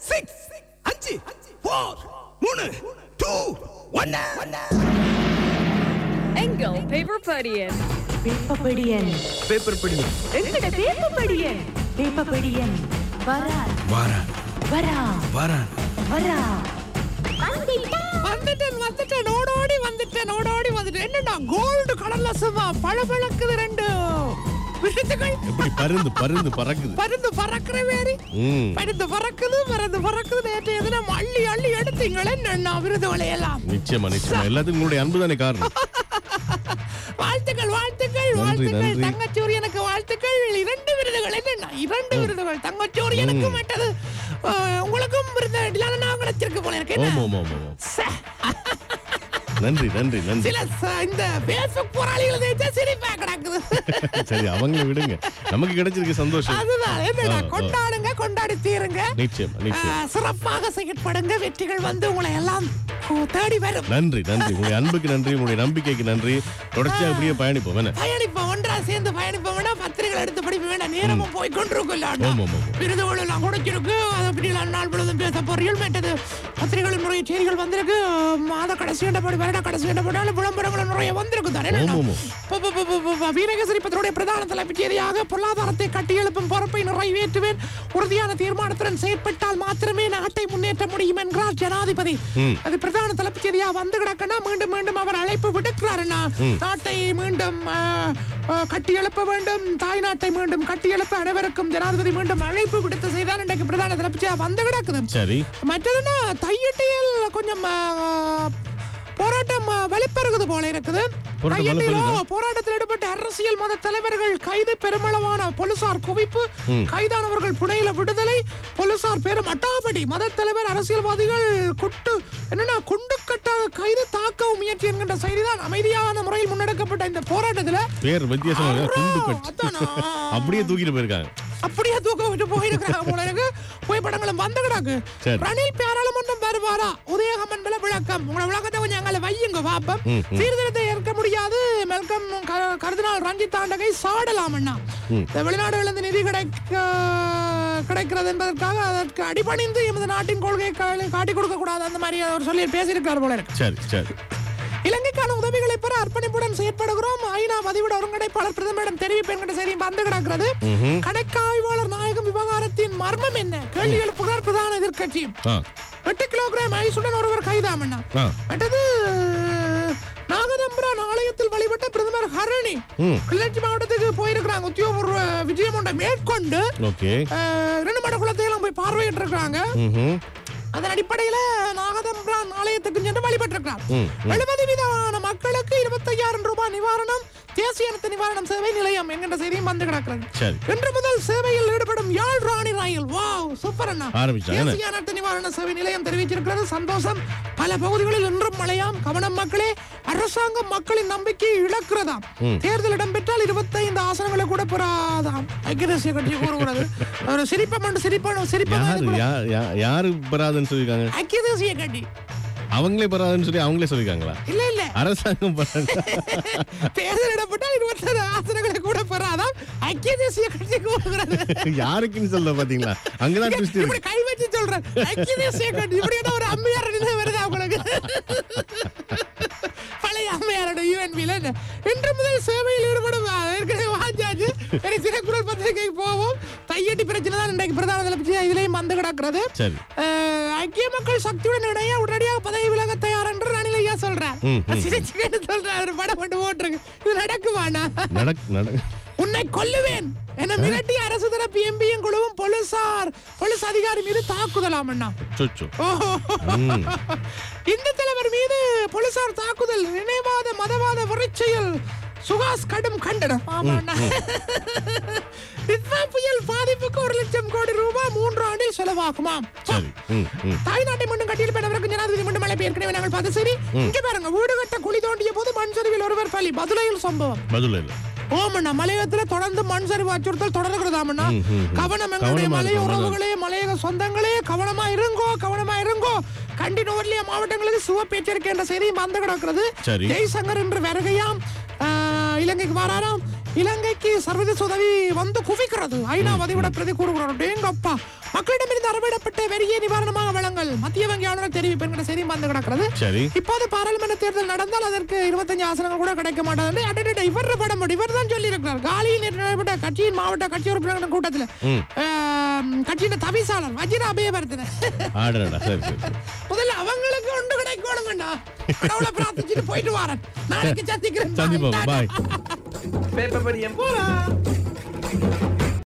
Six அஞ்சு four மூணு two ஒன்னு எங்கள் பேப்பர் படியன் வேப்பப்படியன் பேப்பர் படி எங்கட வேப்பப்படியன் வேப்பப்படியன் வரா வாரா வரா வாரா வரா வந்துட்டேன் வந்துட்டேன் ஓடோடி வந்துட்டேன் ஓடோடி வந்துட்டேன் என்னடா கோல்டு கலர்ல சும்மா பளபளக்குது ரெண்டு விஷயத்துகள் எப்படி பருந்து பருந்து பறக்குது பருந்து பறக்கிற வேறு ம் பருந்து பறக்குது பருந்து பறக்குது நேற்று எதுனா அள்ளி அள்ளி எடுத்தீங்களே என்ன விருதுகளை எல்லாம் நிச்சயமா நிச்சயமா எல்லாத்துக்கும் உங்களுடைய அன்பு தானே காரணம் வாழ்த்துக்கள் வாழ்த்துக்கள் நன்றி, வாழ்த்துக்கள் நன்றி. தங்கச்சூரியனுக்கு வாழ்த்துக்கள் இரண்டு விருதுகள் என்னன்னா இரண்டு விருதுகள் தங்கச்சூரியனுக்கு மற்றது அஹ், உங்களுக்கும் விருது இல்லைன்னா கிடைச்சிருக்கு போல இருக்கு என்ன? ஓம் ஓம் ஓம் ஓம் சே. நன்றி நன்றி நன்றி சில ச- இந்த பேஸ்புக் போராளிகள் ஜெயிச்சா சிரிப்பா கிடக்குது சரி அவங்கள விடுங்க நமக்கு கிடைச்சிருக்கு சந்தோஷம் அதுதான் என்னடா ஆ, ஆ. கொண்டாடுங்க கொண்டாடி தீருங்க நிச்சயமா நிச்சயம் ஆ, சிறப்பாக செயற்படுங்க வெற்றிகள் வந்து உங்களை எல்லாம் கு- தேடி வரும் நன்றி நன்றி உங்களுடைய அன்புக்கு நன்றி உங்களுடைய நம்பிக்கைக்கு நன்றி தொடர்ச்சியா இப்படியே பயணிப்போம் என்ன பயணிப்போம் ஒன்றா சேர்ந்து பயணிப்போம் வேணா பத்திரிகைகள் எடுத்து படிப்ப வேண்டாம் நேரமும் போய் கொண்டிருக்குல்ல ஆமா, ஆமா, ஆமா. விருதுகள் எல்லாம் கொடுத்திருக்கு அதை பற்றி எல்லாம் நாள் பொழுதும் பேச போறீர்கள் மேட்டது பத்திரிகைகள் நிறைய செய்திகள் வந்திருக்கு மாத கடைசி கண்டபடி வருட கடைசி கண்டபடினால விளம்பரங்கள் நிறைய வந்திருக்கு தானே ஆமா, ஆமா. ப- ப- ப- ப- ப- வீரகேசரி பத்திரோடைய பிரதான தலைப்புச் செய்தியாக பொருளாதாரத்தை கட்டியெழுப்பும் பொறுப்பை நிறைவேற்றுவேன் உறுதியான தீர்மானத்துடன் செயற்பட்டால் மாத்திரமே நாட்டை முன்னேற்ற முடியும் என்கிறார் ஜனாதிபதி ம். அது பிரதான தலைப்புச் செய்தியா வந்து கிடக்கனா மீண்டும் மீண்டும் அவர் அழைப்பு விடுக்கிறார் என்ன நாட்டை மீண்டும் ஆ, ஆ, கட்டியெழுப்ப வேண்டும் தாய் நாட்டை மீண்டும் கட்டியெழுப்ப அனைவருக்கும் ஜனாதிபதி மீண்டும் அழைப்பு விடுத்து செய்தார் இன்றைக்கு பிரதான தலைப்புச் செய்தியா வந்து கிடக்குது சரி மற்றதுன்னா தையட்டியில் கொஞ்சம் ஆ, போராட்டம் ஆ, வெளிப்பெறுகிறது போல இருக்குது போராட்டம் தையட்டியிலோ வலுப்பெறுதா? போராட்டத்தில் ஈடுபட்ட அரசியல் மத தலைவர்கள் கைது பெருமளவான போலீசார் குவிப்பு கைதானவர்கள் புனையில விடுதலை போலீசார் பெரும் அட்டாபடி மத தலைவர் அரசியல்வாதிகள் குட்டு என்னன்னா குண்டு கட்டாக கைது தாக்கவும் முயற்சி என்கின்ற செய்திதான் அமைதியான முறையில் முன்னெடுக்கப்பட்ட இந்த போராட்டத்துல பேர் வித்தியாசமா இருக்கு. குண்டு அரோ, கட்டு அதானா? அப்படியே தூக்கிட்டு போயிருக்காங்க அப்படியே தூக்க விட்டு போயிருக்கிறாங்க போல இருக்கு புகைப்படங்களும் வந்து கிடக்கு சரி. ரணில் பாராளுமன்றம் வருவாரா உதயகமன் மேல விளக்கம் உங்களோட விளக்கத்தை கொஞ்சம் அங்கே வையுங்க பாப்பம் ம், ம். சீர்திருத்தத்தை ஏற்க முடியாது மெல்கம் க- கருதினால் ரஞ்சித் தாண்டகை சாடலாம் அண்ணா ம். இந்த வெளிநாடுகளிலிருந்து நிதி கிடைக்க கிடைக்கிறது என்பதற்காக அதற்கு அடிபணிந்து எமது நாட்டின் கொள்கையை கா- காட்டிக் கொடுக்க கூடாது அந்த மாதிரி அவர் சொல்லி பேசியிருக்கார் போல இருக்கு சரி சரி இலங்கைக்கான உதவிகளை பெற அர்ப்பணிப்புடன் செயற்படுகிறோம் ஐநா பதிவிட ஒருங்கிணைப்பாளர் பிரதமரிடம் தெரிவிப்பு என்கிற செய்தி வந்து கிடக்கிறது ம்ஹும். கணக்காய்வாளர் நாயகம் விவகாரத்தின் மர்மம் என்ன கேள்வி எழுப்புகிறார் பிரதான எதிர்க்கட்சி ஆ எட்டு கிலோகிராம் ஐசுடன் ஒருவர் கைதாமண்ணா ஆ மற்றது நாகதம்புரான் ஆலயத்தில் வழிபட்ட பிரதமர் ஹரணி ம் கிளர்ச்சி மாவட்டத்துக்கு போயிருக்கிறாங்க உத்தியோகபூர்வ விஜயம் ஒன்றை மேற்கொண்டு ஓகே அஹ், இரண்டு மட குளத்தை எல்லாம் போய் பார்வையிட்டு இருக்காங்க ம்ஹும். அதன் அடிப்படையில நாகதம்பிரான் ஆலயத்துக்கு சென்று வழிபட்டிருக்கிறார் ம், ம். எழுபது வீதமான மக்களுக்கு இருபத்தையாயிரம் ரூபாய் நிவாரணம் தேசிய அனர்த்த நிவாரணம் சேவை நிலையம் என்கின்ற செய்தியும் வந்து கிடக்கிறது சரி இன்று முதல் சேவையில் ஈடுபடும் யாழ் ராணி ரயில் வாவ் சூப்பர் அண்ணா ஆரம்பிச்சாங்க என்ன? தேசிய அனர்த்த நிவாரண சேவை நிலையம் தெரிவிச்சிருக்கிறது சந்தோஷம் பல பகுதிகளில் இன்றும் மழையாம் கவனம் மக்களே அரசாங்கம் மக்களின் நம்பிக்கையை இழக்கிறதாம் ம். தேர்தல் இடம்பெற்றால் இருபத்தைந்து ஆசனங்களை கூட பெறாதாம் ஐக்கிய தேசிய கட்சி கூறுகிறது ஒரு சிரிப்பம் சிரிப்பம் சிரிப்பம் யாரு யா- யா- யாரு பெறாதுன்னு சொல்லிருக்காங்க ஐக்கிய தேசிய கட்சி அவங்களே பெறாதுன்னு சொல்லி அவங்களே சொல்லிருக்காங்களா இல்ல இல்ல அரசாங்கம் பெறாது தேர்தல் இடப்பட்டால் இருபத்தாறு ஆசனங்களை கூட பெறாதாம் ஐக்கிய தேசிய கட்சி கூறுகிறது யாருக்குன்னு சொல்ல பாத்தீங்களா அங்கதான் twist இப்படி இருக்கு கை வச்சு சொல்றேன் ஐக்கிய தேசிய கட்சி இப்படி என்ன ஒரு அம்மையார் நிலை வருதா உங்களுக்கு பழைய அம்மையாரோட யூஎன்பில இன்று முதல் சேவையில் ஈடுபடும் ஆ, ஏற்கனவே வாஞ்சாச்சு இனி திரைக்குறள் பத்திரிகைக்கு போவோம் தையட்டி பிரச்சனை தான் இன்றைக்கு பிரதான தலைப்பு இதுலயும் வந்து கிடக்கிறது சரி அஹ், ஐக்கிய மக்கள் சக்தியுடன் இணைய உடனடியாக பதவி விலக தயார் என்று ரணில் ஐயா சொல்றார் ம், ம். சிரிச்சுக்கிட்டு சொல்றாரு படம் போட்டு போட்டிருக்கு இது நடக்குமாண்ணா நடக் நட உன்னை கொல்லுவேன் என மிரட்டி அரசு தரப்பு எம்பியும் குழுவும் போலீசார் போலீஸ் அதிகாரி மீது தாக்குதலாம் அண்ணா சொச்சோ ஓஹோ. ம். இந்து தலைவர் மீது போலீசார் தாக்குதல் இணைவாத மதவாத வறட்சியில் சுகாஸ் கடும் கண்டனம் ஆமா அண்ணா. நித்வா புயல் பாதிப்புக்கு ஒரு லட்சம் கோடி ரூபாய் மூன்று ஆண்டில் செலவாகுமாம் சரி ம் ம் தாய்நாட்டை மீண்டும் கட்டியில் பெற்றவருக்கு ஜனாதிபதி மீண்டும் அழைப்பு ஏற்கனவே நாங்கள் பார்த்து சரி இங்க பாருங்க வீடு கட்ட குழி தோண்டிய போது மண் சரிவில் ஒருவர் பலி மதுரையில் சம்பவம் பதில் இல்ல ஓமண்ணா மலையகத்துல தொடர்ந்து மண் சரிவு அச்சுறுத்தல் தொடர்கிறதாமண்ணா ம், ம், ம். கவனம் எங்களுடைய கவனமா மலை இருக்கணும், உறவுகளே மலையக சொந்தங்களே கவனமா இருங்கோ கவனமா இருங்கோ கண்டி நோர்லிய மாவட்டங்களுக்கு சிவப்பு எச்சரிக்கை என்ற செய்தியும் வந்து கிடக்கிறது சரி. ஜெய்சங்கர் இன்று வருகையாம் ஆஹ், இலங்கைக்கு வராராம் இலங்கைக்கு சர்வதேச உதவி வந்து குவிக்கிறது ஐநா பதிவிட பிரதி கூறுகிறார் எங்க அப்பா மக்களிடமிருந்து இருந்து அறவிடப்பட்ட வெறிய நிவாரணமாக வழங்கல் மத்திய வங்கி ஆளுநர் தெரிவிப்பு என்கிற செய்தி வந்து கிடக்கிறது சரி இப்போது பாராளுமன்ற தேர்தல் நடந்தால் அதற்கு இருபத்தஞ்சு ஆசனங்கள் கூட கிடைக்க மாட்டாது அடடட, இவர் படம் இவர் தான் சொல்லி இருக்கிறார் காலியில் நேற்று நடைபெற்ற கட்சியின் மாவட்ட கட்சி உறுப்பினர்கள் கூட்டத்தில் ஆம், கட்சியின் தவிசாளர் வஜிர அபயவர்த்தன ஆடடா சரி சரி சரி. முதல்ல அவங்களுக்கு ஒன்று கிடைக்கணுங்கண்ணா கடவுளை பிரார்த்திச்சுட்டு போயிட்டு வரேன் நாளைக்கு சந்திக்கிறேன் சந்திப்போம் பாய் பேப்பர் படியம் போலாம்